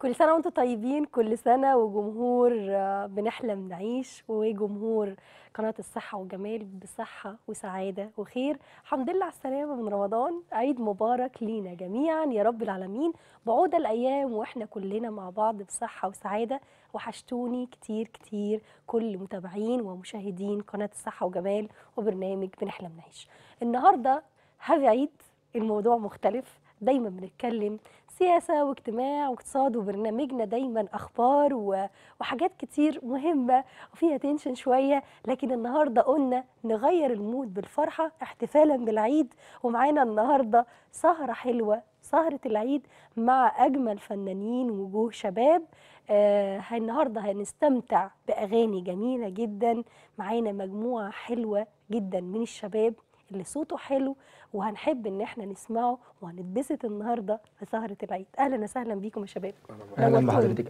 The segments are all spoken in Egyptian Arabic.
كل سنة وانتم طيبين كل سنة وجمهور آه، بنحلم نعيش وجمهور قناة الصحة والجمال بصحة وسعادة وخير الحمد لله على السلامة من رمضان عيد مبارك لينا جميعا يا رب العالمين بعود الأيام وإحنا كلنا مع بعض بصحة وسعادة وحشتوني كتير كتير كل متابعين ومشاهدين قناة الصحة وجمال وبرنامج بنحلم نعيش النهاردة هذا عيد الموضوع مختلف دايما بنتكلم سياسة واجتماع واقتصاد وبرنامجنا دايما أخبار و- وحاجات كتير مهمة وفيها تنشن شوية لكن النهاردة قلنا نغير المود بالفرحة احتفالا بالعيد ومعانا النهاردة سهرة حلوة سهرة العيد مع أجمل فنانين وجوه شباب آه النهاردة هنستمتع بأغاني جميلة جدا معانا مجموعة حلوة جدا من الشباب اللي صوته حلو وهنحب ان احنا نسمعه وهنتبسط النهارده في سهره العيد اهلا وسهلا بيكم يا شباب اهلا نورتوني. بحضرتك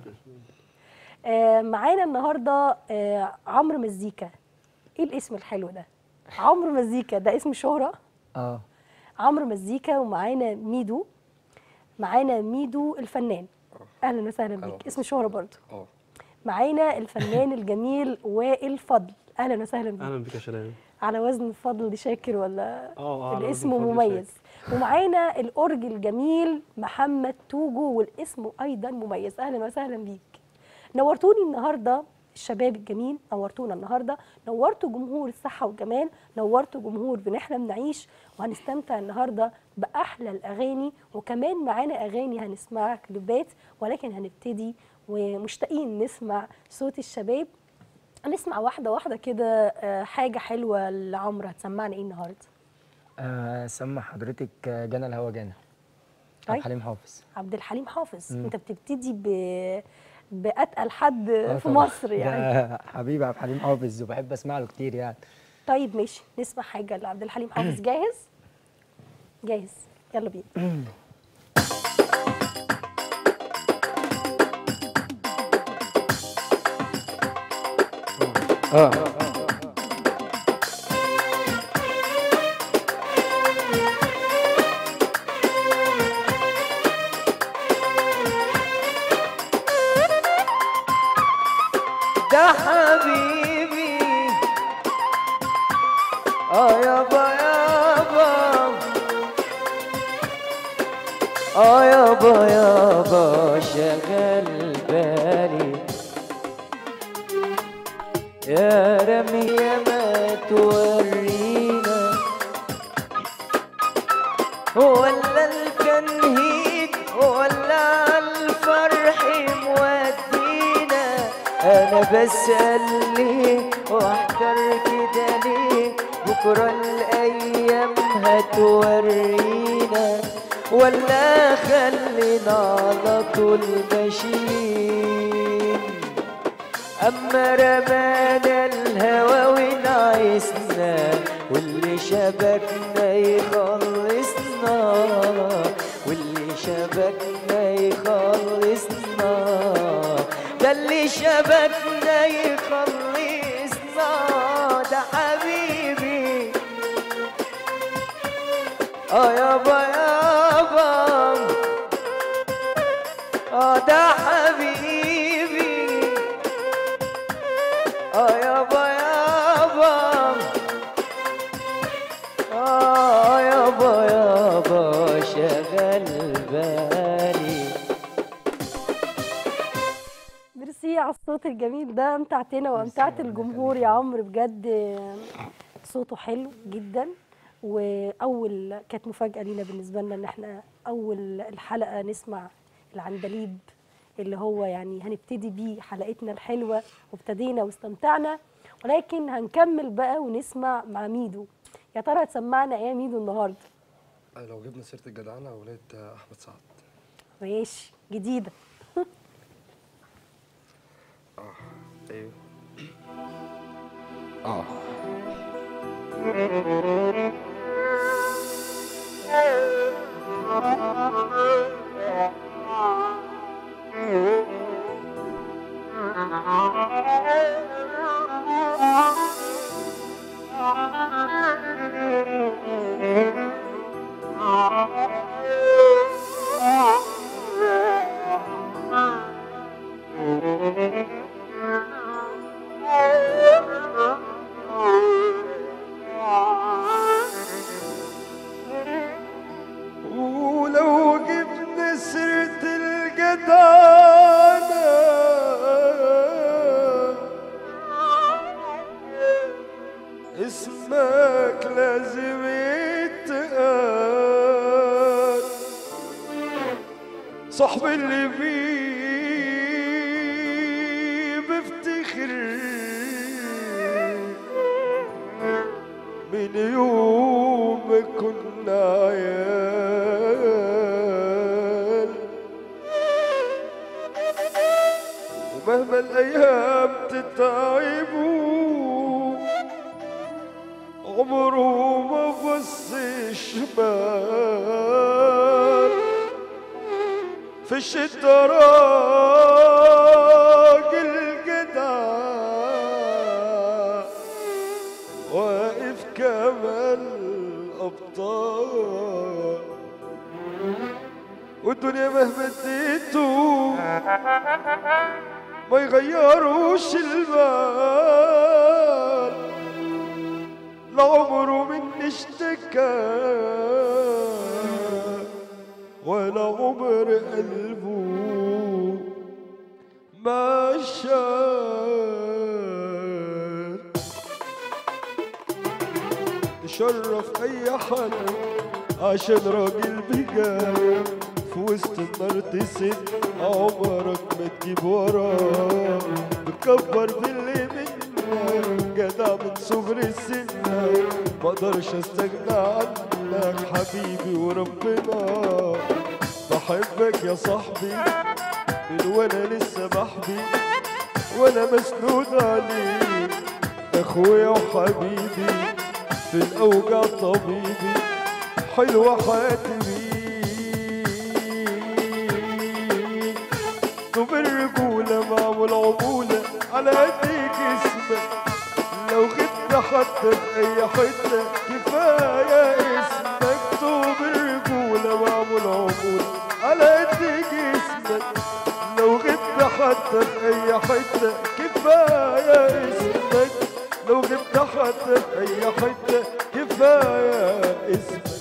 آه معانا النهارده آه عمرو مزيكا ايه الاسم الحلو ده عمرو مزيكا ده اسم شهره اه عمرو مزيكا ومعانا ميدو معانا ميدو الفنان اهلا وسهلا أهلا. بيك اسم شهره برضه اه معانا الفنان الجميل وائل فضل اهلا وسهلا بيك اهلا بك يا شباب على وزن فضل شاكر ولا اه اه على الاسم وزن فضل مميز ومعانا الاورج الجميل محمد توجو والاسم ايضا مميز اهلا وسهلا بيك نورتوني النهارده الشباب الجميل نورتونا النهارده نورتوا جمهور الصحه والجمال نورتوا جمهور بنحلم نعيش وهنستمتع النهارده باحلى الاغاني وكمان معانا اغاني هنسمعها كليبات ولكن هنبتدي ومشتاقين نسمع صوت الشباب هنسمع واحده واحده كده آه، حاجه حلوه لعمرو هتسمعنا ايه النهارده آه، سمع حضرتك آه، جانا الهوا جانا طيب. عبد الحليم حافظ عبد الحليم حافظ مم. انت بتبتدي ب باتقل حد آه، في طبعاً. مصر يعني ده حبيبي عبد الحليم حافظ وبحب اسمع له كتير يعني طيب ماشي نسمع حاجه لعبد الحليم حافظ جاهز جاهز يلا بينا اه ده حبيبي اه يابا يابا اه يابا يابا شغل بالي يا رمي يا ما تورينا ولا الكنهيد ولا الفرح مودينا انا بسأل ليه واحتر كده ليه بكرة الايام هتورينا ولا خلينا على طول ماشيين أما رمانا الهوى ونعيسنا واللي شبكنا يخلصنا واللي شبكنا يخلصنا ده اللي شبكنا يخلصنا ده حبيبي اه يابا يابا اه ده حبيبي اه يابا يابا اه يابا يابا شغل بالي ميرسي على الصوت الجميل ده امتعتنا وامتعت الجمهور يا عمرو بجد صوته حلو جدا واول كانت مفاجاه لينا بالنسبه لنا ان احنا اول الحلقه نسمع العندليب اللي هو يعني هنبتدي بيه حلقتنا الحلوه وابتدينا واستمتعنا ولكن هنكمل بقى ونسمع مع ميدو يا ترى هتسمعنا ايه يا ميدو النهارده لو جبنا سيره الجدعنه ولاد احمد سعد ماشي جديده ايوه اه Thank you. الجدعنة اسمك لازم يتقال صاحب اللي بيه بفتخر من يوم كنا عيال ومهما الايام تتعبوا عمره ما بص شمال في الشدة راجل جدع واقف كما الأبطال والدنيا مهما اديته ما يغيروش المال لعمره من اشتكى ولا عمر قلبه ما شال تشرف اي حد عشان راجل بجد في وسط النار تسد عمرك ما تجيب وراه بتكبر باللي منك جدع من صغر السن ما اقدرش استغنى عنك حبيبي وربنا بحبك يا صاحبي من وانا لسه بحبي وانا مسنود عليك اخويا وحبيبي في الاوجع طبيبي حلوه حياتي بيك طب الرجولة معمول عمولة على قد جسمك لو غبت حتى في أي حتة كفاية اسمك طوب الرجولة معمول عمولة على قد جسمك لو غبت حتى في أي حتة كفاية اسمك لو غبت حتى في أي حتة كفاية اسمك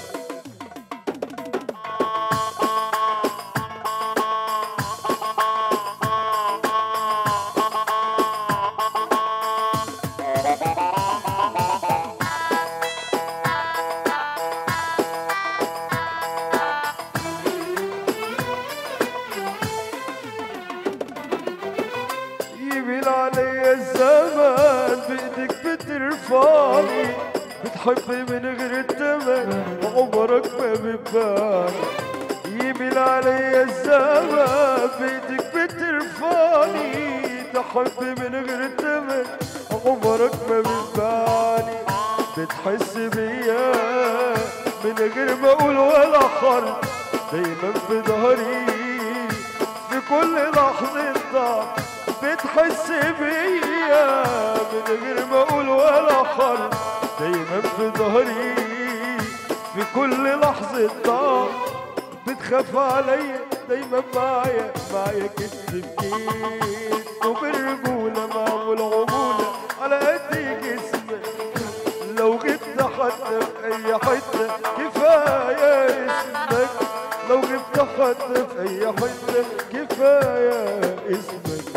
يميل علي الزمان بايدك بترفعني بتحبي من غير التمن وعمرك ما بتبان يميل علي الزمان بايدك بترفعني تحبي من غير التمن عمرك ما بتباني بتحس بيا من غير ما اقول ولا حرف دايما في ظهري في كل لحظة ضعف بتحس بيا من غير ما اقول ولا حرف دايما في ظهري في كل لحظة ضعف بتخاف عليا دايما معايا معايا كتف بكيت وبالرجولة معمول عمولة على قد جسمك لو غبت حتى في أي حتة كفاية اسمك لو غبت حتى في أي حتة كفاية اسمك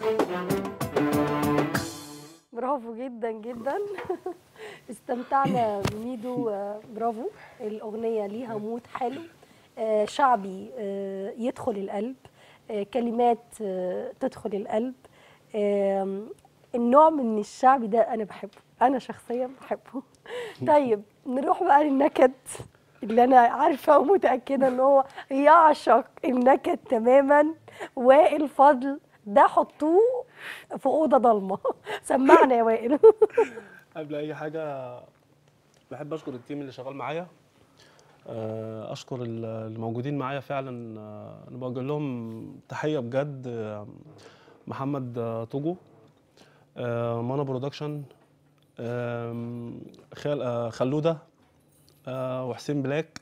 برافو جدا جدا استمتعنا بميدو آه، برافو الأغنية ليها مود حلو آه، شعبي آه، يدخل القلب آه، كلمات آه، تدخل القلب آم، النوع من الشعبي ده أنا بحبه أنا شخصيا بحبه طيب نروح بقى للنكد اللي أنا عارفة ومتأكدة إن هو يعشق النكد تماما وائل فضل ده حطوه في أوضة ضلمة سمعنا يا وائل قبل اي حاجه بحب اشكر التيم اللي شغال معايا آه، اشكر ال- اللي موجودين معايا فعلا آه، انا بوجه لهم تحيه بجد آه، محمد آه، توجو آه، مانا برودكشن آم، خال آه، خلوده آه، وحسين بلاك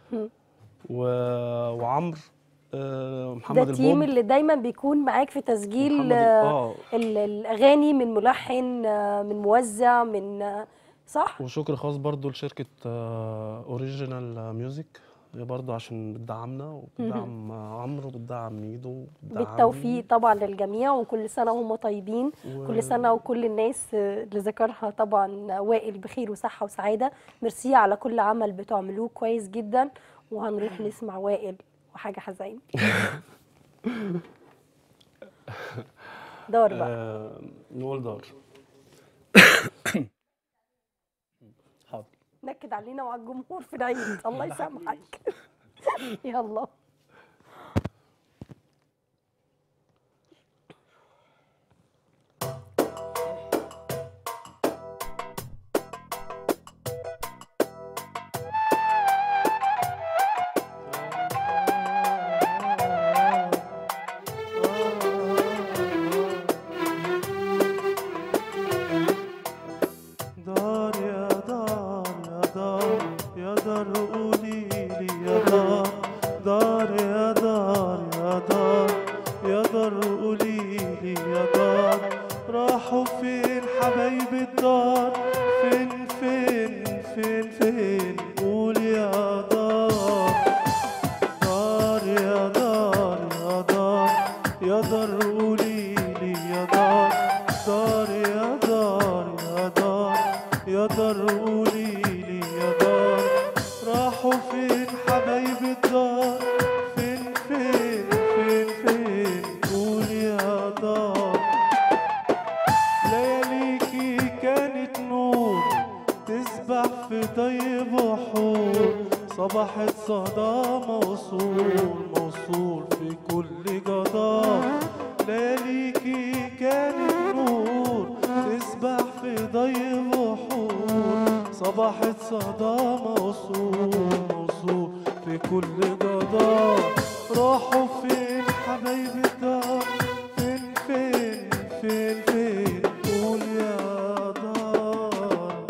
و- وعمرو آه، ده محمد التيم البوب اللي دايما بيكون معاك في تسجيل محمد ال- آه، اه ال- الاغاني من ملحن آه، من موزع من آه، صح وشكر خاص برضو لشركة اوريجينال ميوزك هي برضه عشان بتدعمنا وبتدعم عمرو وبتدعم ميدو وبتدعمني. بالتوفيق طبعا للجميع وكل سنه وهم طيبين و- كل سنه وكل الناس اللي ذكرها طبعا وائل بخير وصحه وسعاده ميرسي على كل عمل بتعملوه كويس جدا وهنروح نسمع وائل وحاجه حزين دار بقى آه نقول دار حاضر نكد علينا وعلى الجمهور في العيد الله يسامحك يلا دار يا دار يا دار يا دار قولي لي يا دار دار يا دار يا دار يا دار قولي لي يا دار راحوا فين حبايب الدار فين فين فين فين قول يا دار دار يا دار يا دار يا دار قولي لي يا دار دار يا دار يا دار يا دار قولي لي يا دار راحوا فين حبايب الدار فين فين فين فين قول يا دار لياليكي كانت نور تسبح في طيب وحور صبحت صدى موصول موصول في كل جدار لياليكي كانت نور تسبح في ضيب وحور صبحت صدى موصول موصول في كل جدار راحوا فين حبايب الدار فين فين فين فين قول يا دار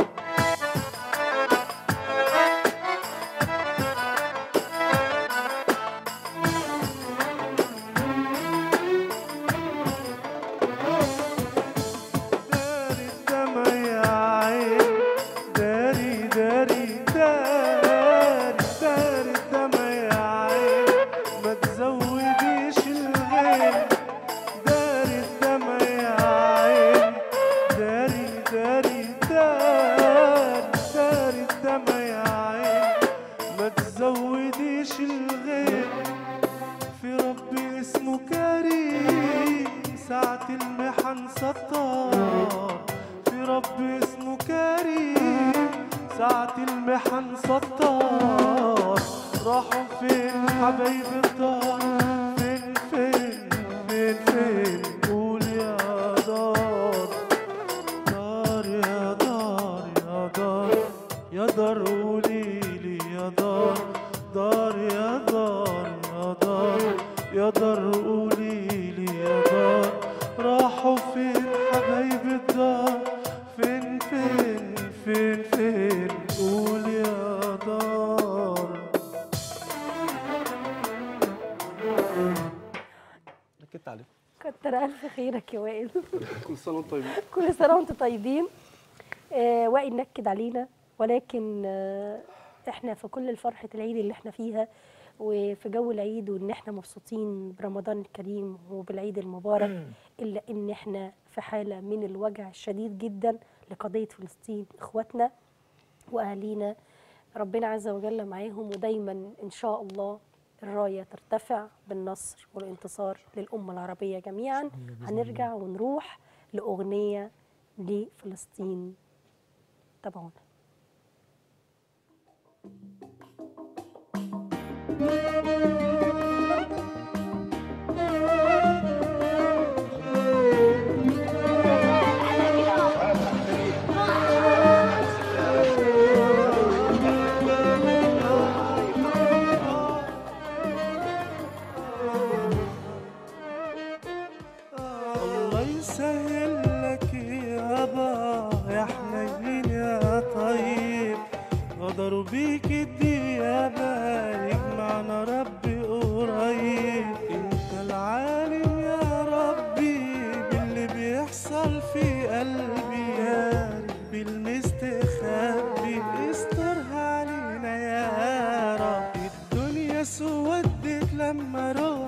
داري الدمع يا عين داري داري داري داري الدمع يا عين ما تزوديش الغين داري الدمع يا عين داري داري داري داري الدمع يا عين ما تزوديش الغين في ربي اسمه كريم ساعة المحن ستار في ربي اسمه كريم ساعة المحن ستار راحوا فين حبايب الدار فين فين فين فين قول يا دار دار يا دار يا دار يا دار قولي لي يا دار دار يا دار يا دار يا دار قولي لي يا دار راحوا فين حبايب الدار فين فين فين فين قول يا دار نكدت عليك كتر الف خيرك يا وائل كل سنه وانتم طيبين كل سنه وانتم طيبين آه وائل نكد علينا ولكن آه احنا في كل فرحه العيد اللي احنا فيها وفي جو العيد وان احنا مبسوطين برمضان الكريم وبالعيد المبارك الا ان احنا في حاله من الوجع الشديد جدا لقضيه فلسطين اخواتنا واهالينا ربنا عز وجل معاهم ودايما ان شاء الله الرايه ترتفع بالنصر والانتصار للامه العربيه جميعا هنرجع ونروح لاغنيه لفلسطين تابعونا الله يسهل لك يابا يا حنين يا طيب غدروا بيك الديابة يجمعنا ربي قريب انت العالم يا ربي باللي بيحصل في قلبي يا ربي المستخبي استرها علينا يا رب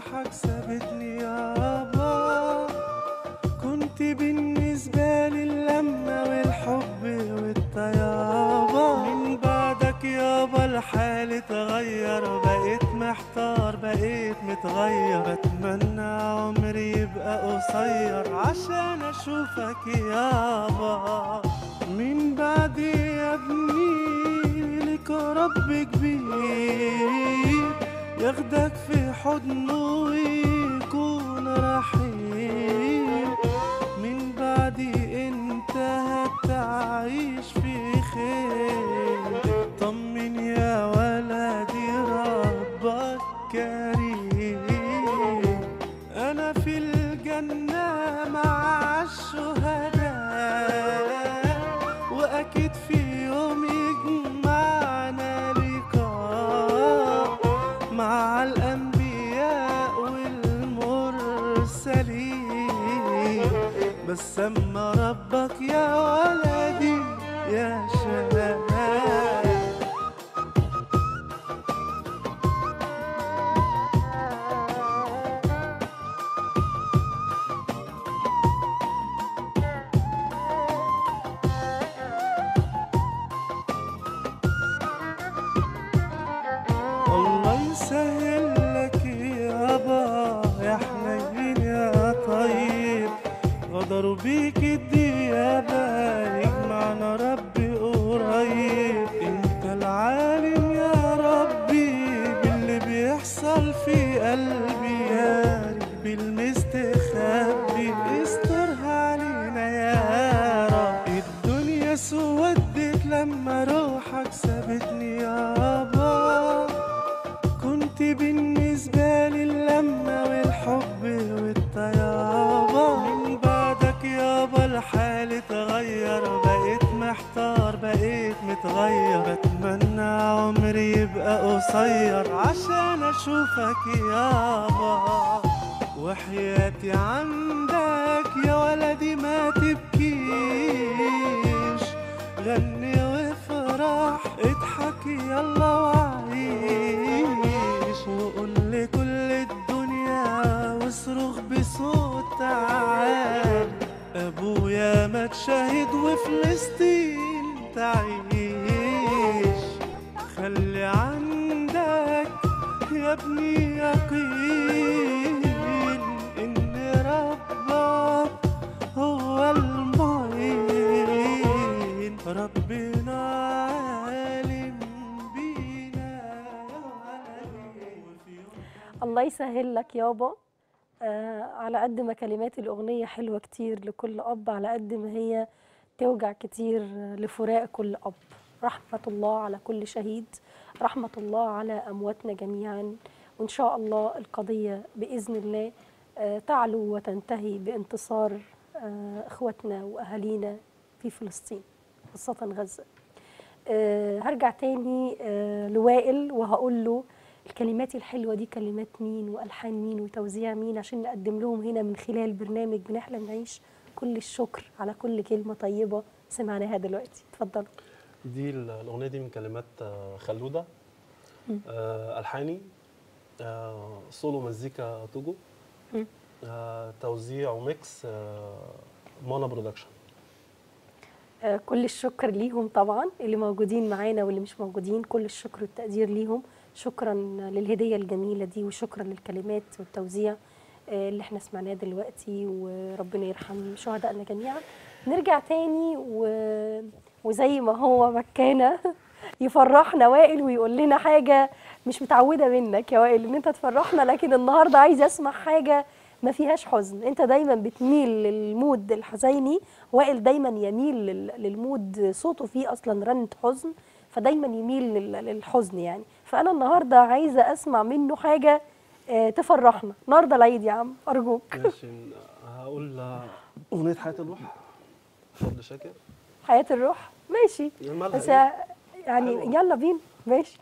روحك سابتني يابا كنت بالنسبة لي اللمة والحب والطيابة من بعدك يابا الحال اتغير بقيت محتار بقيت متغير بتمنى عمري يبقى قصير عشان اشوفك يابا من بعدي يا ابني لك رب كبير ياخدك في حضنه ويكون رحيم من بعدي انت هتعيش في خير طمن يا ولدي ربك كريم انا في الجنة مع الشهداء واكيد في يوم يجمعنا لقاء مع الانبياء والمرسلين بس اما ربك يا ولدي يا شباب الله يسهل لك يابا يا حنين يا طيب غدروا بيك الديابة يجمعنا ربي قريب انت العالم يا ربي باللي بيحصل في قلبي يا رب المستخبي استرها علينا يا رب الدنيا سودت لما روحك سابتني يابا كنت بالنسبة لي اللمة والحب والطيابة من بعدك يابا الحال اتغير بقيت محتار بقيت متغير بتمنى عمري يبقى قصير عشان اشوفك يابا وحياتي عندك يا ولدي ما تبكيش غني وافرح اضحك يلا وعيش وقول لكل الدنيا واصرخ بصوت عالي ابويا ما تشاهد وفلسطين تعيش خلي عندك يا ابني يقين ان ربك هو المعين ربنا عالم بينا يا ولدي وفي يوم الله يسهل لك يابا آه على قد ما كلمات الأغنية حلوة كتير لكل أب على قد ما هي توجع كتير لفراق كل أب رحمة الله على كل شهيد رحمة الله على أمواتنا جميعا وإن شاء الله القضية بإذن الله آه تعلو وتنتهي بانتصار آه إخواتنا وأهالينا في فلسطين خاصة غزة آه هرجع تاني آه لوائل وهقول له الكلمات الحلوة دي كلمات مين وألحان مين وتوزيع مين عشان نقدم لهم هنا من خلال برنامج بنحلم نعيش كل الشكر على كل كلمة طيبة سمعناها دلوقتي اتفضلوا دي ال- الأغنية دي من كلمات آه، خلودة آه، ألحاني آه، سولو مزيكا توجو مم. آه، توزيع وميكس آه، مانا برودكشن آه، كل الشكر ليهم طبعا اللي موجودين معانا واللي مش موجودين كل الشكر والتقدير ليهم شكرا للهدية الجميلة دي وشكرا للكلمات والتوزيع آه، اللي احنا سمعناه دلوقتي وربنا يرحم شهدائنا جميعا نرجع تاني و... وزي ما هو مكانه يفرحنا وائل ويقول لنا حاجة مش متعودة منك يا وائل ان انت تفرحنا لكن النهاردة عايزة اسمع حاجة ما فيهاش حزن انت دايما بتميل للمود الحزيني وائل دايما يميل لل- للمود صوته فيه اصلا رنة حزن فدايما يميل لل- للحزن يعني فانا النهارده عايزه اسمع منه حاجه آه، تفرحنا النهارده العيد يا عم ارجوك ماشي هقول آه، أغنية حياة الروح فضل شاكر حياه الروح ماشي مالها بس إيه؟ يعني حلوة. يلا بينا ماشي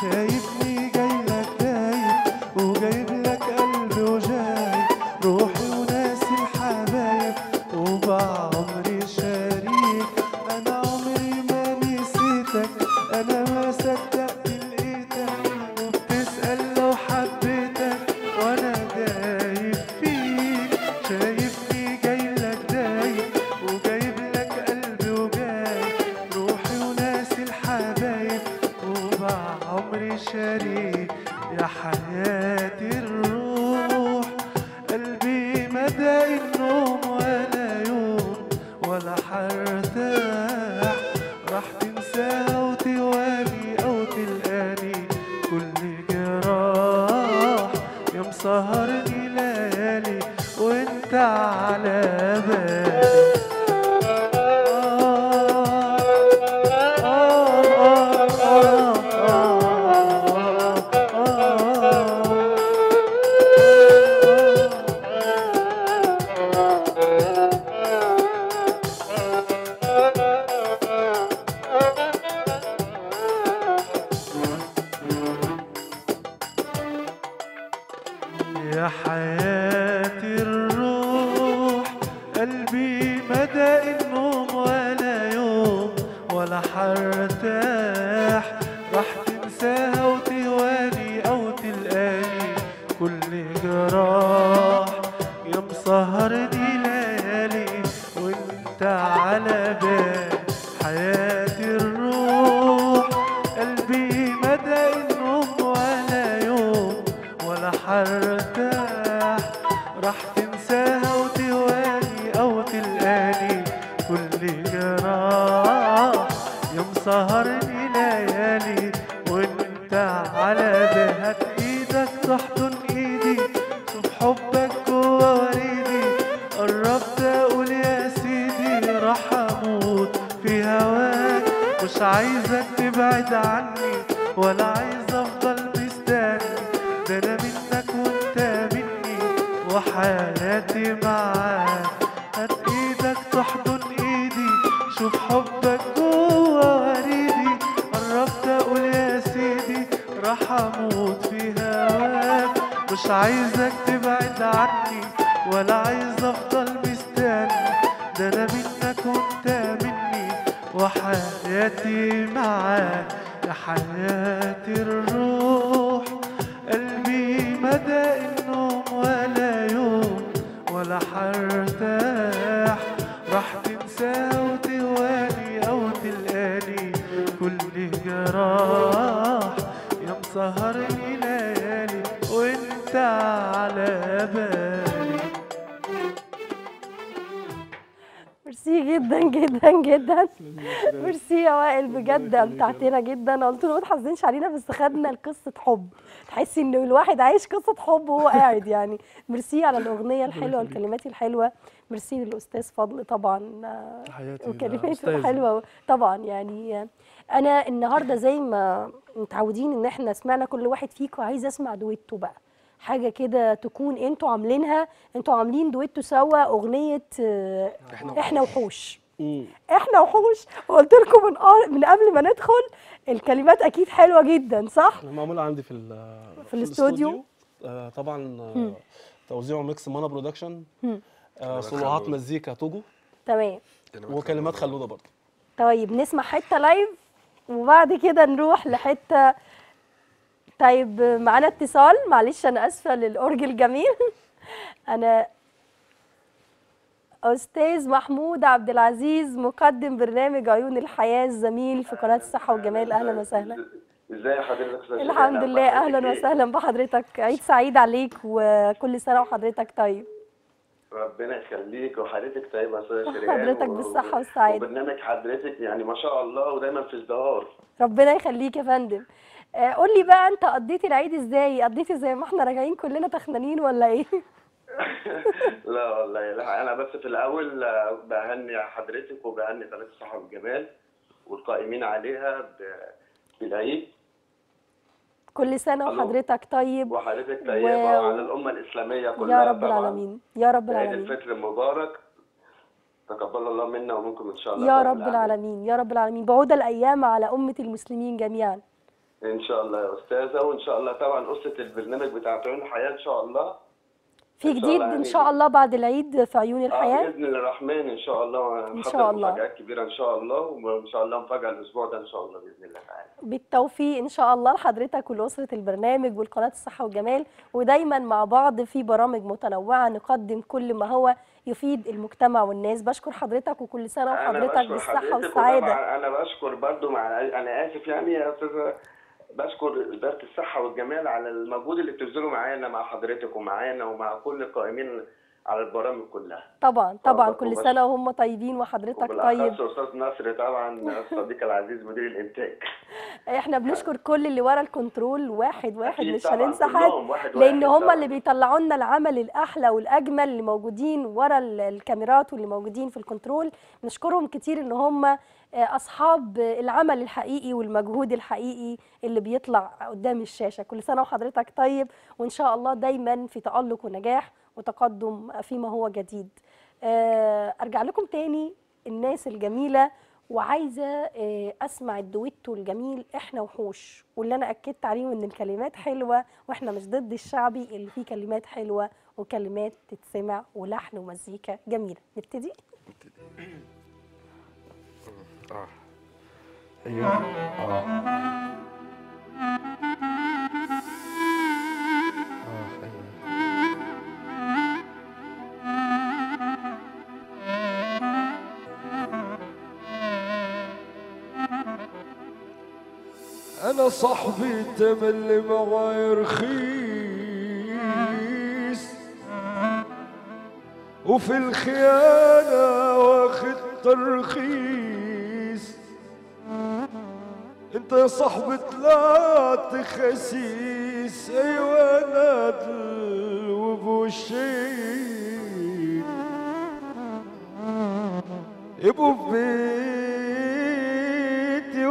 شايفني جاي لك دايب وجايب لك قلبي وجاي روحي وناسي الحبايب وبعمري شريك انا عمري ما نسيتك انا ما صدقت لقيتك وبتسأل لو حبيتك وانا دايب فيك شايفني جاي لك دايب وجايب لك قلبي وجاي روحي وناسي الحبايب وبعمري شريك يا حياتي الروح قلبي مدى النوم ولا يوم ولا حرتاح راح تنساها وتوالي او تلقاني كل جراح يا مسهرني ليالي وانت على بالي يا حياتي الروح قلبي مدى النوم ولا يوم ولا حرتاح راح تنساها وتهواني او تلقاني كل جراح يا مسهرني ليالي وانت على بالي حياتي الروح قلبي مدى النوم ولا يوم ولا حرتاح راح تنساها وتواني او تلقاني كل جراح يا مسهرني ليالي وانت على بهات ايدك تحضن ايدي شوف حبك جوا وريدي قربت اقول يا سيدي راح اموت في هواك مش عايزك تبعد عني ولا عايز افضل مستني ده انا منك وانت مني وحياتي معاك هات ايدك تحضن ايدي شوف حبك جوا وريدي قربت اقول يا سيدي راح اموت في هواك مش عايزك تبعد عني ولا عايز افضل مستني ده انا منك وانت مني وحياتي معاك يا حياتي الروح قلبي مدى النوم ولا يوم ولا حرتاح راح تنساه وتوالي او تلقاني كل جراح يا مسهرني ليالي وانت على بالي ميرسي جدا جدا جدا ميرسي يا وائل بجد امتعتنا جدا قلت له ما تحزنش علينا بس خدنا لقصه حب تحسي ان الواحد عايش قصه حب وهو قاعد يعني ميرسي على الاغنيه الحلوه والكلمات الحلوه ميرسي للاستاذ فضل طبعا آه، حياتي ده وكلماته أستاذي. الحلوه طبعا يعني آه، انا النهارده زي ما متعودين ان احنا سمعنا كل واحد فيكم عايز اسمع دويتو بقى حاجه كده تكون انتوا عاملينها انتوا عاملين دويتو سوا اغنيه آه، إحنا احنا وحوش مم. احنا وحوش وقلت لكم من آه من قبل ما ندخل الكلمات اكيد حلوه جدا صح أنا معمولة عندي في ال- في الاستوديو. آه، طبعا آه، توزيع وميكس مانا برودكشن مم. آه، كلمات صلوات خلودة. مزيكا توجو تمام وكلمات خلودة برضه طيب نسمع حته لايف وبعد كده نروح لحته طيب معانا اتصال معلش انا اسفه للاورج الجميل انا استاذ محمود عبد العزيز مقدم برنامج عيون الحياه الزميل في قناه الصحه والجمال اهلا وسهلا ازاي حضرتك استاذ الحمد شيماء؟ لله أخبارك اهلا إيه؟ وسهلا بحضرتك عيد سعيد عليك وكل سنه وحضرتك طيب ربنا يخليك وحضرتك طيبه يا استاذ شيرين حضرتك و- بالصحة والسعادة. وبرنامج حضرتك يعني ما شاء الله ودايما في ازدهار ربنا يخليك يا فندم آه، قول لي بقى انت قضيت العيد ازاي قضيتي زي ما احنا راجعين كلنا تخنانين ولا ايه لا والله لا انا بس في الاول آه، بهني حضرتك وبهني قناه الصحه والجمال والقائمين عليها ب- بالعيد كل سنه ألو. وحضرتك طيب وحضرتك و- طيبه وعلى الامه الاسلاميه كلها يا رب طبعاً. العالمين يا رب عيد العالمين الفطر المبارك تقبل الله منا ومنكم ان شاء الله يا رب رب العالمين يا رب العالمين بعود الايام على امه المسلمين جميعا ان شاء الله يا استاذه وان شاء الله طبعا قصه البرنامج بتاع عيون الحياه ان شاء الله في إن شاء جديد الله ان يعني. شاء الله بعد العيد في عيون آه الحياه باذن الرحمن ان شاء الله إن حاطط شاء الله. مفاجات كبيره ان شاء الله وان شاء الله مفاجاه الاسبوع ده ان شاء الله باذن الله تعالى بالتوفيق ان شاء الله لحضرتك ولاسره البرنامج والقناه الصحه والجمال ودايما مع بعض في برامج متنوعه نقدم كل ما هو يفيد المجتمع والناس بشكر حضرتك وكل سنه أنا وحضرتك بشكر بالصحه حضرتك والسعاده وطبعاً انا بشكر برضو مع انا اسف يعني يا استاذه بشكر اداره الصحه والجمال على المجهود اللي بتبذله معانا مع حضرتك ومعانا ومع كل القائمين على البرامج كلها طبعا طبعا وبش- كل سنه وهم طيبين وحضرتك طيب وبالاخص استاذ نصر طبعا الصديق العزيز مدير الانتاج احنا بنشكر كل اللي ورا الكنترول واحد واحد أكيد مش طبعاً، هننسى حد كلهم واحد لان واحد هم طبعاً. اللي بيطلعوا لنا العمل الاحلى والاجمل اللي موجودين ورا ال- الكاميرات واللي موجودين في الكنترول بنشكرهم كتير ان هم آه، اصحاب العمل الحقيقي والمجهود الحقيقي اللي بيطلع قدام الشاشه كل سنه وحضرتك طيب وان شاء الله دايما في تالق ونجاح وتقدم فيما هو جديد آه، ارجع لكم تاني الناس الجميله وعايزه آه، اسمع الدويتو الجميل احنا وحوش واللي انا اكدت عليه ان الكلمات حلوه واحنا مش ضد الشعبي اللي فيه كلمات حلوه وكلمات تتسمع ولحن ومزيكا جميله نبتدي اه ايوه اه اه ايوه انا صاحبي تملي معاي رخيص وفي الخيانة واخد ترخيص انت يا صاحبي طلعت خسيس ايوه نادل وبوشين يبقوا في بيتي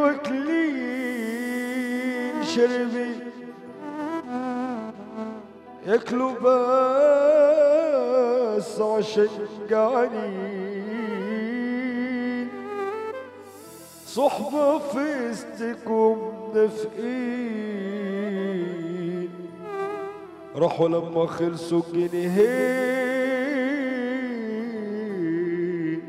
واكلين شربي ياكلوا بس عشان جعانين صحبة فيستك ومنافقين راحوا لما خلصوا الجنيهين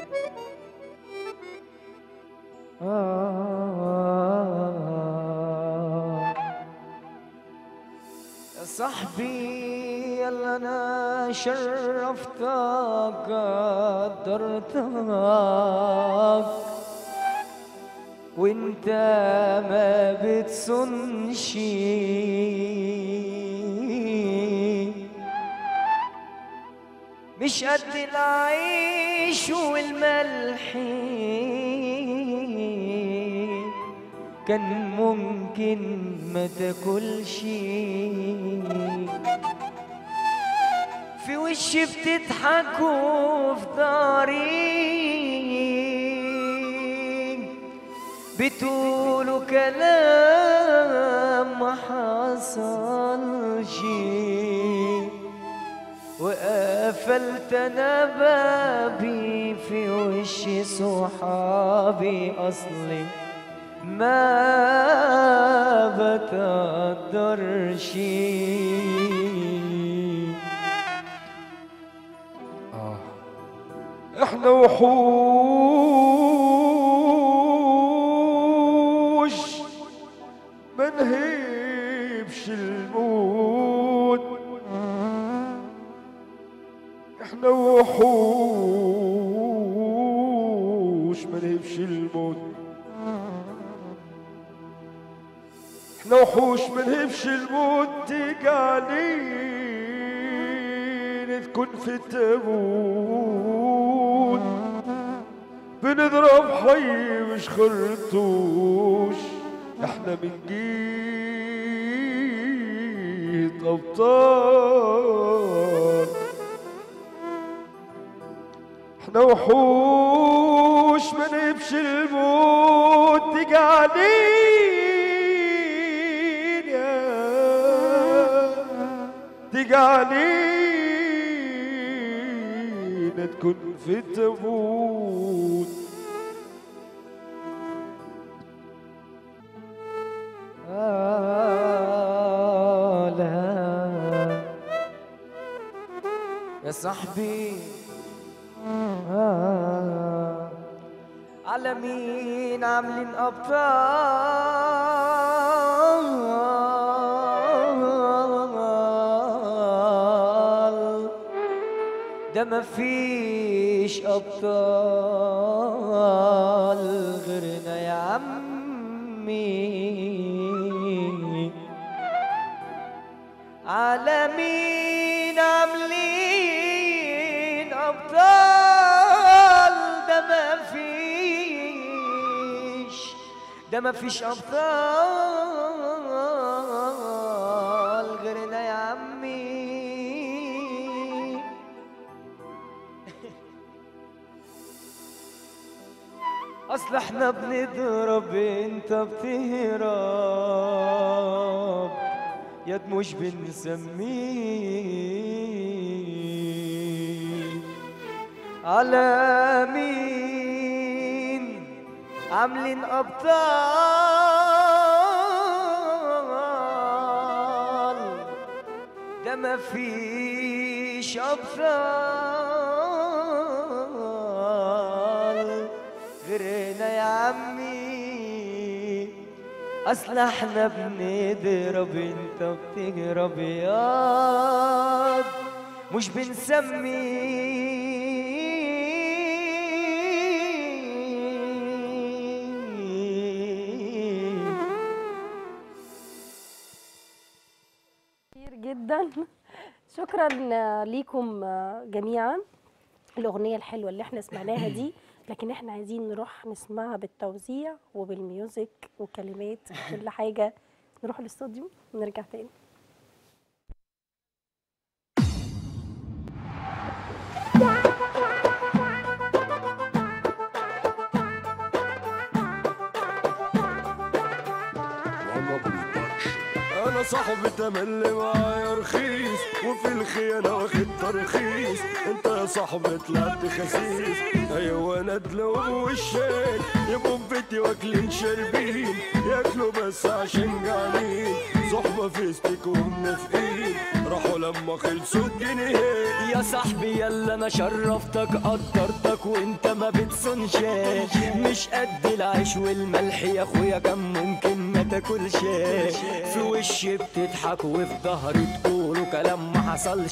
يا صاحبي يلا انا شرفتك قدرتك وانت ما بتسنش مش قد العيش والملح كان ممكن ما تاكلش في وشي بتضحك وفي ضهري بتقولوا كلام ما حصلش وقفلت انا بابي في وش صحابي اصلي ما بتقدرش اه احنا وحوش ما نهيبش الموت احنا وحوش ما نهيبش الموت احنا وحوش ما نهيبش الموت تجعلين تكون في تابوت بنضرب حي مش خرطوش احنا من جيت ابطال احنا وحوش ما نبش الموت تجعلين يا تجعلين تكون في تابوت يا صاحبي آه على مين عاملين أبطال ده مفيش أبطال غيرنا يا عمي على مين عاملين أبطال ده مفيش ده مفيش أبطال غيرنا يا عمي اصل احنا بنضرب انت بتهرب يد مش بنسميه على مين عاملين ابطال ده مفيش ابطال غيرنا يا عمي اصل احنا بنضرب انت بتهرب ياض مش بنسميه كتير جدا شكرا ليكم جميعا الأغنية الحلوة اللي احنا سمعناها دي لكن احنا عايزين نروح نسمعها بالتوزيع وبالميوزك وكلمات كل حاجة نروح الاستوديو ونرجع تاني انا صاحب تملي معايا رخيص وفي الخيانة واخد ترخيص انت يا صاحبي طلعت خسيس ايوه انا ادلو وشين يبقوا في بيتي واكلين شاربين ياكلوا بس عشان جعانين صحبة فيستك ومنافقين راحوا لما خلصوا الجنيهين يا صاحبي يلا انا شرفتك قدرتك وانت ما بتصنش مش قد العيش والملح يا اخويا كان ممكن ما تاكلش في وشي بتضحك وفي ظهري تقولوا كلام ما حصلش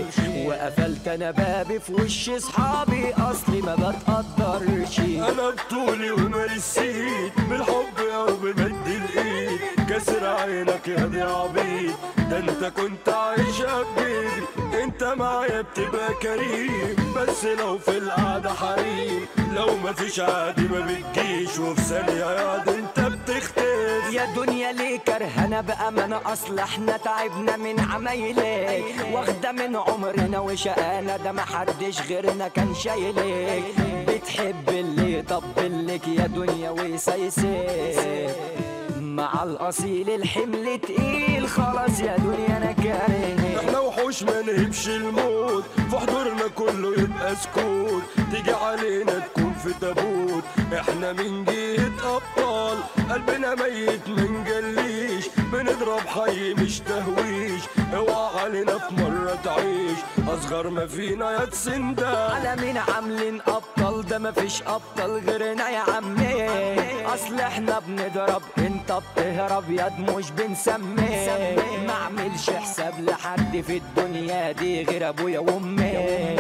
وقفلت انا بابي في وش اصحابي اصلي ما بتقدرش انا بطولي ومرسيت بالحب يا وبمد الايد كسر عينك يا دي عبيد ده انت كنت عايشة بجيبي انت معايا بتبقى كريم بس لو في القعدة حريم لو مفيش عادي ما بتجيش وفي ثانية يا دي انت بتختفي يا دنيا ليه كرهنا بأمانة أصل احنا تعبنا من عمايلك واخدة من عمرنا وشقانا ده محدش غيرنا كان شايلك بتحب اللي يطبلك يا دنيا ويسيسك مع الأصيل الحمل تقيل خلاص يا دنيا أنا كارهك احنا وحوش ما نهبش الموت في حضورنا كله يبقى سكوت تيجي علينا تكون في تابوت احنا من جهة ابطال قلبنا ميت من جليش بنضرب حي مش تهويش اوعى علينا في مرة تعيش اصغر ما فينا يا تسندان على مين عاملين ابطال ده مفيش ابطال غيرنا يا عمي اصل احنا بنضرب انت بتهرب ياد مش بنسمي ما اعملش حساب لحد في الدنيا دي غير ابويا وامي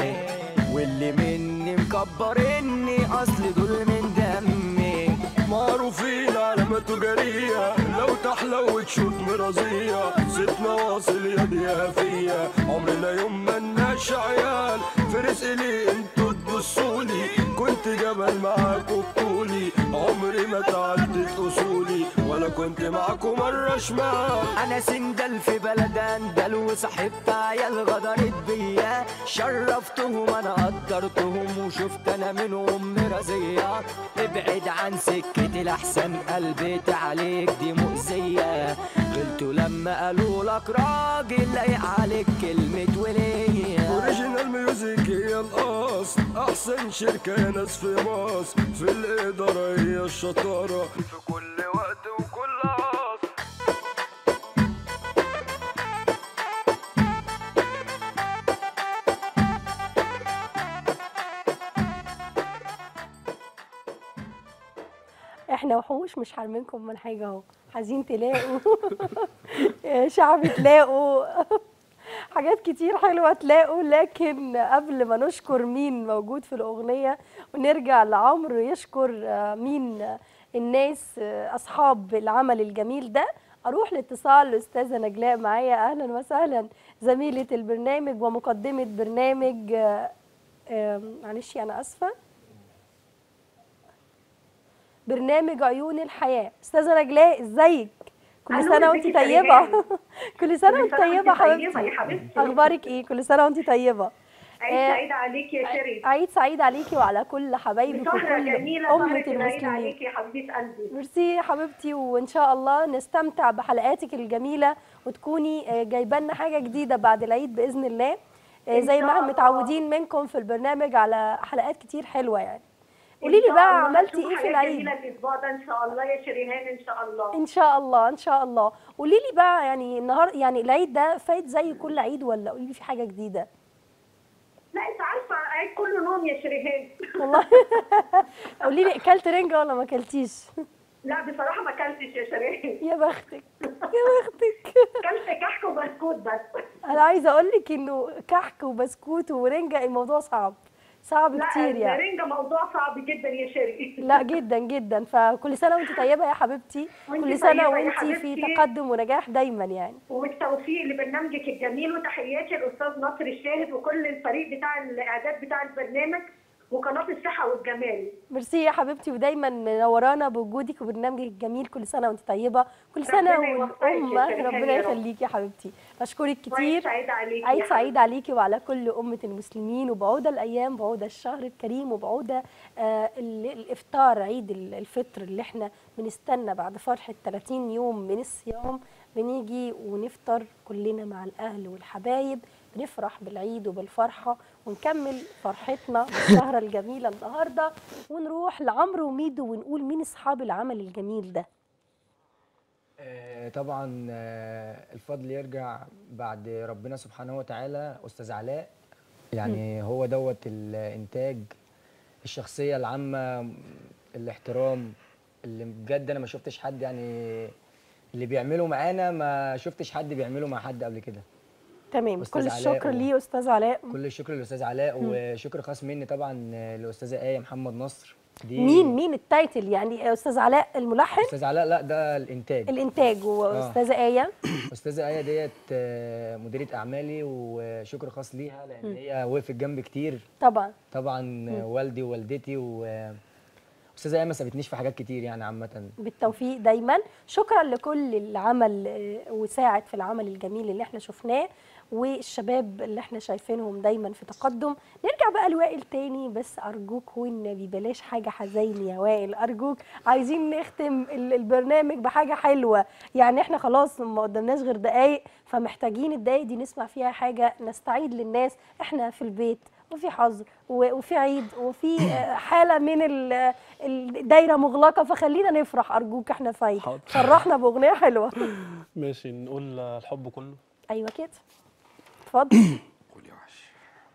واللي مني مكبرني اصل دول من دمي معروفين علامة تجارية لو تحلى وتشوف مرازية ستنا واصل يا دي يا فيا عمرنا يوم ما لناش عيال في رزق لي انتوا تبصولي كنت جبل معاكوا بطولي عمري ما تعدت اصولي ولا كنت معاكوا مرة شمال انا سندل في بلد اندل وصاحبت عيال غدرت بيا شرفتهم انا قدرتهم وشفت انا منهم مرازية ابعد عن سكتي لحسن قلبي عليك دي مؤذية غلتوا لما قالوا لك راجل لايق عليك كلمة ولية اوريجينال ميوزك هي الاصل احسن شركة يا ناس في مصر في الادارة هي الشطارة في كل وقت وكل عصر احنا وحوش مش حارمينكم من حاجه اهو عايزين تلاقوا شعب تلاقوا حاجات كتير حلوه تلاقوا لكن قبل ما نشكر مين موجود في الاغنيه ونرجع لعمرو يشكر آه، مين آه، الناس آه، اصحاب العمل الجميل ده اروح لاتصال الاستاذه نجلاء معايا اهلا وسهلا زميله البرنامج ومقدمه برنامج آه، آه، معلش انا اسفه برنامج عيون الحياه استاذه نجلاء ازيك كل ألو، سنه وانت ازيك يا طيبه شيماء؟ كل سنه كل وانت سنة طيبه وانت طيبة حبيبتي يا حبيبتي. اخبارك ايه كل سنه وانت طيبه عيد آه، سعيد عليك يا شيري عيد سعيد عليكي وعلى كل حبايبك سهرة وكل جميلة أمة سهرة العيد المسلمين عليك يا حبيبة قلبي ميرسي يا حبيبتي وإن شاء الله نستمتع بحلقاتك الجميلة وتكوني آه، جايبه لنا حاجة جديدة بعد العيد بإذن الله آه، إن زي شاء ما احنا الله. متعودين منكم في البرنامج على حلقات كتير حلوة يعني قولي إن لي شاء بقى الله عملتي هشوف ايه في حاجات العيد جميلة الأسبوع ده إن شاء الله يا شريهان إن شاء الله ان شاء الله ان شاء الله قولي لي بقى يعني النهار يعني العيد ده فايت زي كل عيد ولا قولي لي في حاجة جديدة لا أنت عارفة عيد كله نوم يا شريهان والله قولي لي اكلت رنجة ولا ما اكلتيش لا بصراحة ما أكلتش يا شريهان يا بختك يا بختك أكلت كحك وبسكوت بس انا عايزه اقول لك انه كحك وبسكوت ورنجه الموضوع صعب صعب لا كتير يعني الرنجة موضوع صعب جدا يا شيري لا جدا جدا فكل سنه وانت طيبه يا حبيبتي وانت كل سنه طيبة يا وانت في حبيبتي. تقدم ونجاح دايما يعني والتوفيق لبرنامجك الجميل وتحياتي الأستاذ ناصر الشاهد وكل الفريق بتاع الإعداد بتاع البرنامج وقناة الصحة والجمال ميرسي يا حبيبتي ودايما منورانا بوجودك وبرنامجك الجميل كل سنه وانت طيبه كل سنه ربنا يوفقك يا والامه شريهان ربنا يا رب. يخليكي يا حبيبتي بشكرك وعيد كتير سعيد عليك عيد سعيد عليكي وعلى كل أمة المسلمين وبعودة الأيام بعودة الشهر الكريم وبعودة آه ال- الإفطار عيد ال- الفطر اللي احنا بنستنى بعد فرحة 30 يوم من الصيام بنيجي ونفطر كلنا مع الأهل والحبايب بنفرح بالعيد وبالفرحة ونكمل فرحتنا بالسهرة الجميلة النهاردة ونروح لعمرو وميدو ونقول مين أصحاب العمل الجميل ده آه، طبعا آه، الفضل يرجع بعد ربنا سبحانه وتعالى استاذ علاء يعني هو دوت الانتاج الشخصيه العامه الاحترام اللي بجد انا ما شفتش حد يعني اللي بيعمله معانا ما شفتش حد بيعمله مع حد قبل كده تمام أستاذ كل علاء الشكر و- ليه أستاذ علاء كل الشكر للاستاذ علاء وشكر خاص مني طبعا للاستاذه ايه محمد نصر دي مين مين التايتل يعني أستاذ علاء الملحن استاذ علاء لا ده الانتاج الانتاج واستاذه ايه استاذه ايه ديت آه، مديره اعمالي وشكر خاص ليها لان هي وقفت جنبي كتير طبعا طبعا آه، والدي ووالدتي و استاذه ايه ما سابتنيش في حاجات كتير يعني عامه بالتوفيق دايما شكرا لكل اللي عمل آه، وساعد في العمل الجميل اللي احنا شفناه والشباب اللي احنا شايفينهم دايما في تقدم نرجع بقى لوائل تاني بس ارجوك والنبي بلاش حاجه حزين يا وائل ارجوك عايزين نختم ال- البرنامج بحاجه حلوه يعني احنا خلاص ما قدامناش غير دقايق فمحتاجين الدقايق دي نسمع فيها حاجه نستعيد للناس احنا في البيت وفي حظر و- وفي عيد وفي آه، حاله من ال- الدايره مغلقه فخلينا نفرح ارجوك احنا في عيد حاضر. فرحنا باغنيه حلوه ماشي نقول آه، الحب كله ايوه كده اتفضل قول يا وحش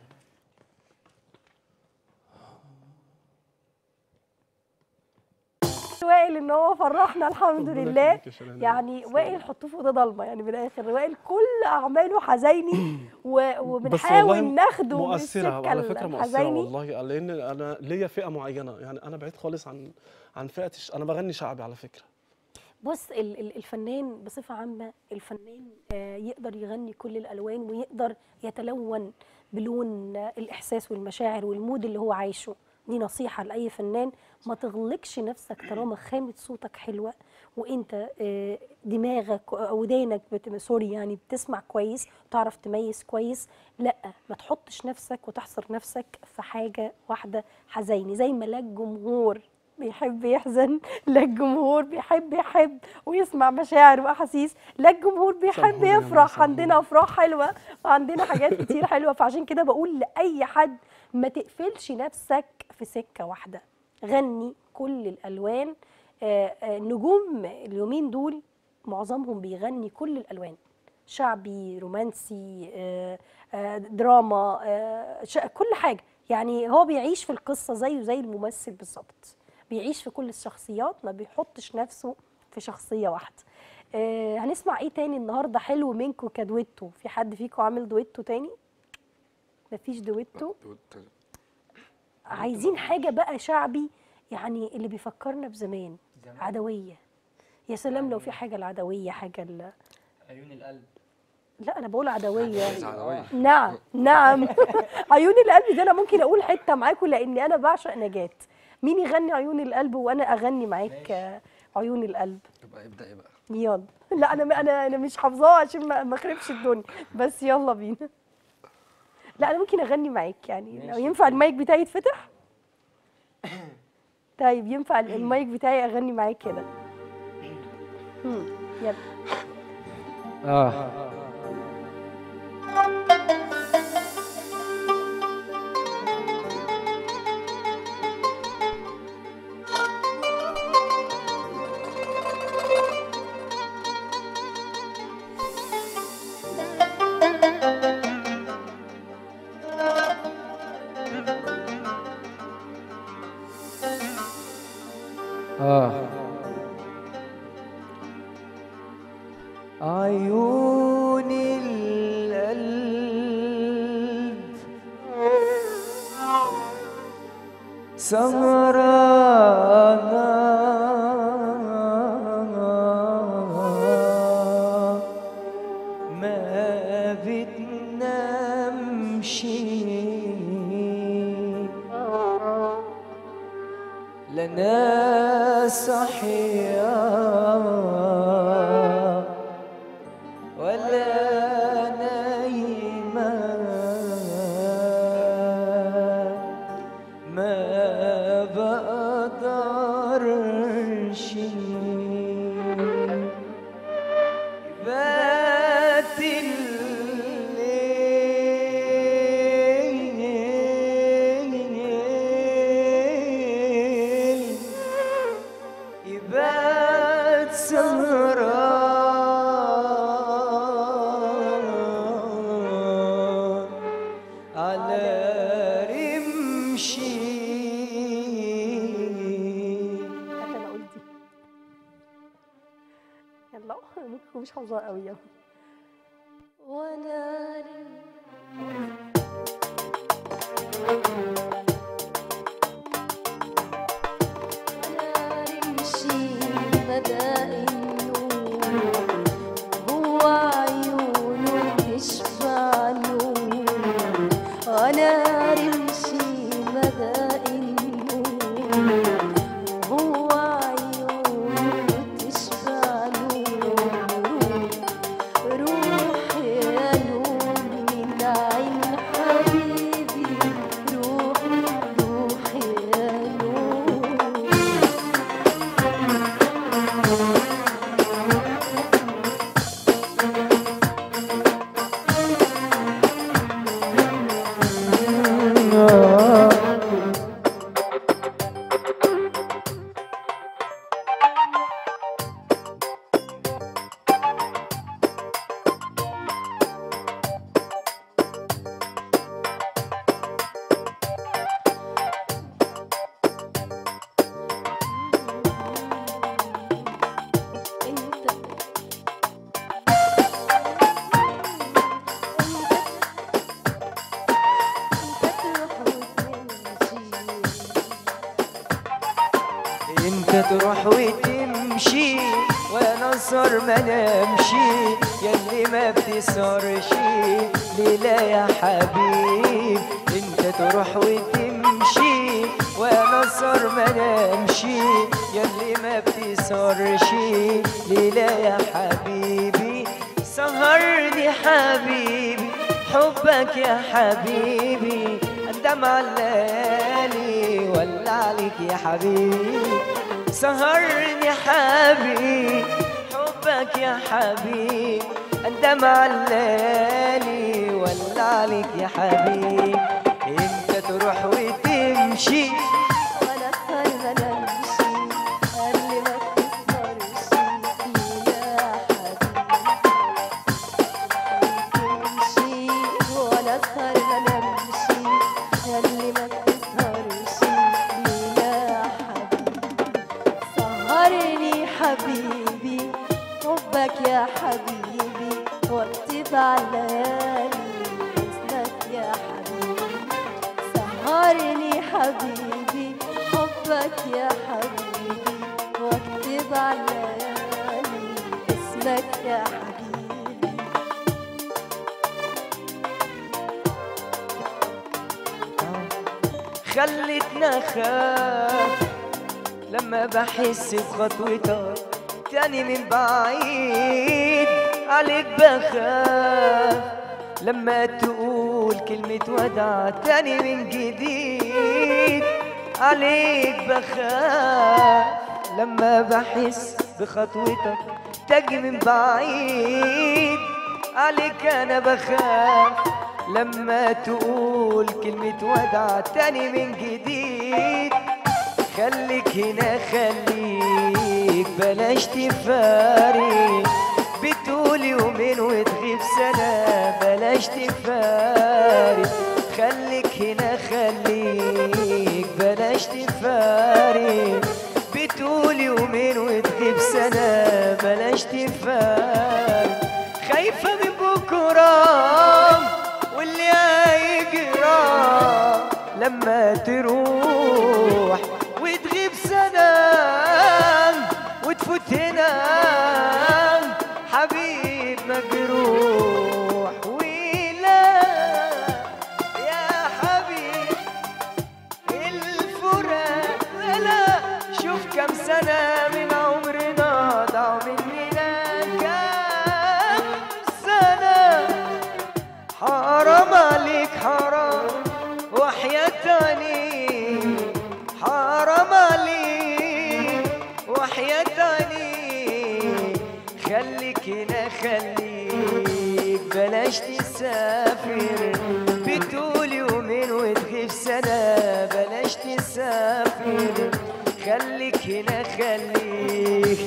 وائل ان هو فرحنا الحمد ربنا لله يخليك يا شيرين. يعني وائل حطوه في اوضه ضلمه يعني من الاخر وائل كل اعماله حزيني و- بس وبنحاول والله ناخده من مؤثرة السكه على فكرة مؤثرة الحزيني والله لأن أنا ليا فئة معينة يعني أنا بعيد خالص عن عن فئة الش- أنا بغني شعبي على فكرة بص ال- ال- الفنان بصفة عامة الفنان آه، يقدر يغني كل الألوان ويقدر يتلون بلون آه، الإحساس والمشاعر والمود اللي هو عايشه دي نصيحة لأي فنان ما تغلقش نفسك طالما خامة صوتك حلوة وانت آه، دماغك أو ودانك بت... سوري يعني بتسمع كويس تعرف تميز كويس لا ما تحطش نفسك وتحصر نفسك في حاجة واحدة حزيني زي ما لا الجمهور بيحب يحزن لا الجمهور بيحب يحب ويسمع مشاعر واحاسيس لا الجمهور بيحب سامحوني يا يفرح سامحوني. عندنا افراح حلوه وعندنا حاجات كتير حلوه فعشان كده بقول لاي حد ما تقفلش نفسك في سكه واحده غني كل الالوان آه، آه، نجوم اليومين دول معظمهم بيغني كل الالوان شعبي رومانسي آه، آه، دراما آه، ش- كل حاجه يعني هو بيعيش في القصه زيه زي الممثل بالظبط بيعيش في كل الشخصيات ما بيحطش نفسه في شخصيه واحده آه هنسمع ايه تاني النهارده حلو منكم كدويتو في حد فيكم عامل دويتو تاني مفيش دويتو عايزين حاجه بقى شعبي يعني اللي بيفكرنا بزمان عدويه يا سلام لو في حاجه العدويه حاجه ال... عيون القلب لا انا بقول عدويه عدوية. نعم نعم عيون القلب ده انا ممكن اقول حته معاكم لاني انا بعشق نجاة مين يغني عيون القلب وانا اغني معاك آه، عيون القلب يبقى ابدأي بقى يلا لا انا انا انا مش حافظاه عشان ما ما اخربش الدنيا بس يلا بينا لا انا ممكن اغني معاك يعني لو ينفع المايك بتاعي يتفتح طيب ينفع المايك بتاعي اغني معاك كده هم، يلا اه اه عيون القلب سهرانة ما بتنامش لنا صحيا ولا نايمة ما بقدرش بات الليل يبات سهران على رمشي هات انا اقول دي يلا ممكن أكون مش حافظاها قوي يلا وانا نمشي مدى النور هو عيونه تشبع نور أنا رمشي مدى النور هو عيونه تشبع نور روح يا نور من عين حبيبي روح روح يا نور انت انت تروح وتمشي انت تروح وتمشي وانا صار ما نمشي ياللي ما بتسهرش ليلة يا حبيب انت تروح وتمشي وانا صار ما نمشي ياللي ما بتسهرش ليلة يا حبيبي سهرني حبيبي حبك يا حبيبي الدمع الليالي ولا عليك يا حبيبي سهرني حبيبي حبك يا حبيبي الدمع الليالي ولا عليك يا حبيبي انت تروح وتمشي وانا اسهر ما نمشي اللي ما تسهرش ليلة حبيبي تمشي وانا اسهر ما نمشي اللي ما تسهرش ليلة حبيبي الليالي اسمك يا حبيبي سهرني حبيبي حبك يا حبيبي واكتب على الليالي اسمك يا حبيبي خلتنا خاف لما بحس بخطوتك تاني من بعيد عليك بخاف لما تقول كلمة وداع تاني من جديد عليك بخاف لما بحس بخطوتك تجي من بعيد عليك انا بخاف لما تقول كلمة وداع تاني من جديد خليك هنا خليك بلاش تفارق بتقول يومين وتغيب سنة بلاش تفارق خليك هنا خليك بلاش تفارق بتقول يومين وتغيب سنة بلاش تفارق خايفة من بكرة واللي هيجرى لما تروح وتغيب سنة وتفوت هنا حبيب مجروح ولا يا حبيب الفراق لا شوف كم سنة من عمرنا ضاعوا مننا كم سنة حرام عليك حرام وحياتني حرام عليك وحياتني خليك هنا خليك بلاش تسافر بتقول يومين وتغيب سنة بلاش تسافر خليك هنا خليك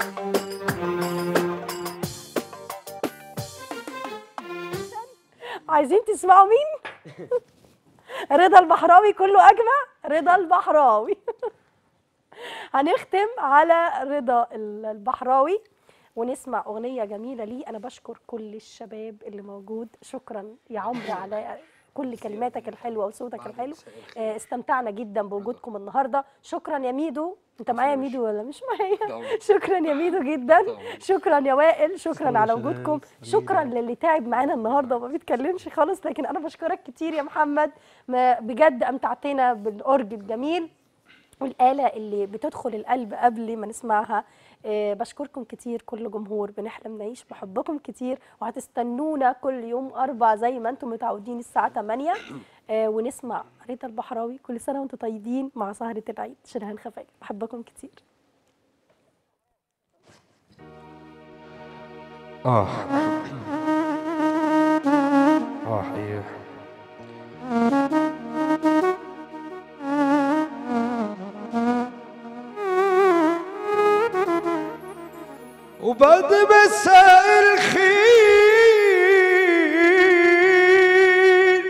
عايزين تسمعوا مين رضا البحراوي كله اجمع رضا البحراوي هنختم على رضا ال- البحراوي ونسمع اغنيه جميله ليه انا بشكر كل الشباب اللي موجود شكرا يا عمرو على كل كلماتك الحلوه وصوتك الحلو آه، استمتعنا جدا بوجودكم النهارده شكرا يا ميدو انت معايا ميدو ولا مش معايا شكرا يا ميدو جدا شكرا يا وائل شكرا على وجودكم شكرا للي تعب معانا النهارده وما بيتكلمش خالص لكن انا بشكرك كتير يا محمد ما بجد امتعتنا بالاورج الجميل والآلة اللي بتدخل القلب قبل ما نسمعها آه، بشكركم كتير كل جمهور بنحلم نعيش بحبكم كتير وهتستنونا كل يوم أربع زي ما انتم متعودين الساعة 8 آه، ونسمع ريتا البحراوي كل سنة وانتم طيبين مع سهرة العيد شرهان خفاجة بحبكم كتير آه آه حقيقة وبعد مساء الخير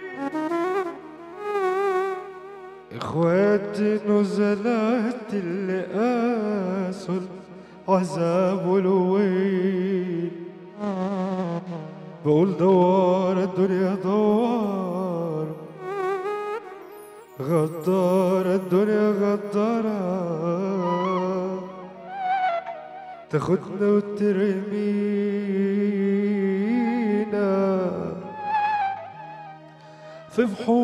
اخواتي نزلات اللي قاسوا العذاب والويل بقول دوار الدنيا دوار غدارة الدنيا غدارة تاخدنا وترمينا في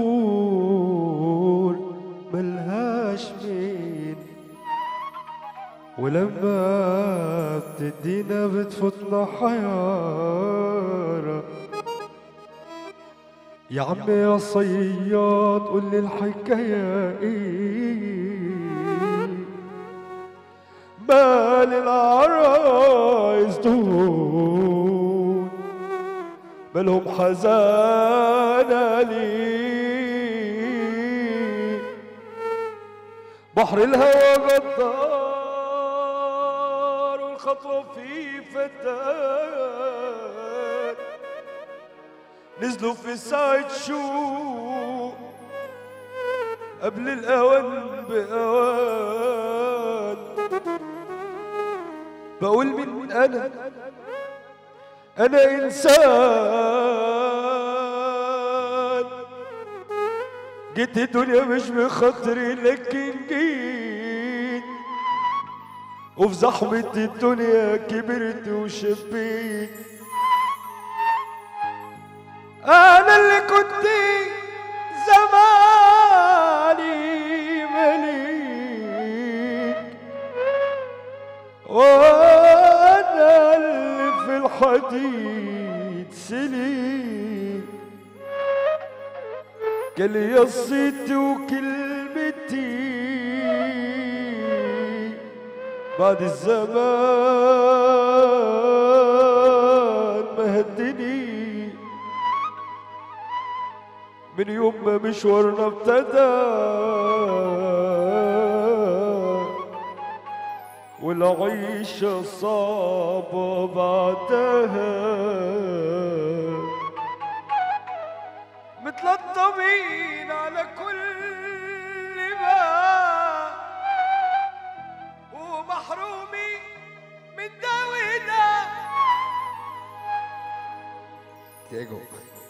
بحور ملهاش مين ولما بتدينا بتفوتنا حيارة يا عم يا صياد قول لي الحكاية ايه مال العرايس دول مالهم حزانة ليه بحر الهوى غدار والخطوة فيه فتاة نزلوا في ساعة شوق قبل الأوان بأوان بقول من أنا انا انسان جيت الدنيا مش بخاطري لكن جيت وفي زحمة الدنيا كبرت وشبيت انا اللي كنت زماني مليك وانا اللي في الحديد سليك قال يا صيت وكلمتي بعد الزمان ما هدني من يوم ما مشوارنا ابتدى والعيشة صعبة بعدها متلطمين على كل ما ومحرومين من ده وده تياجو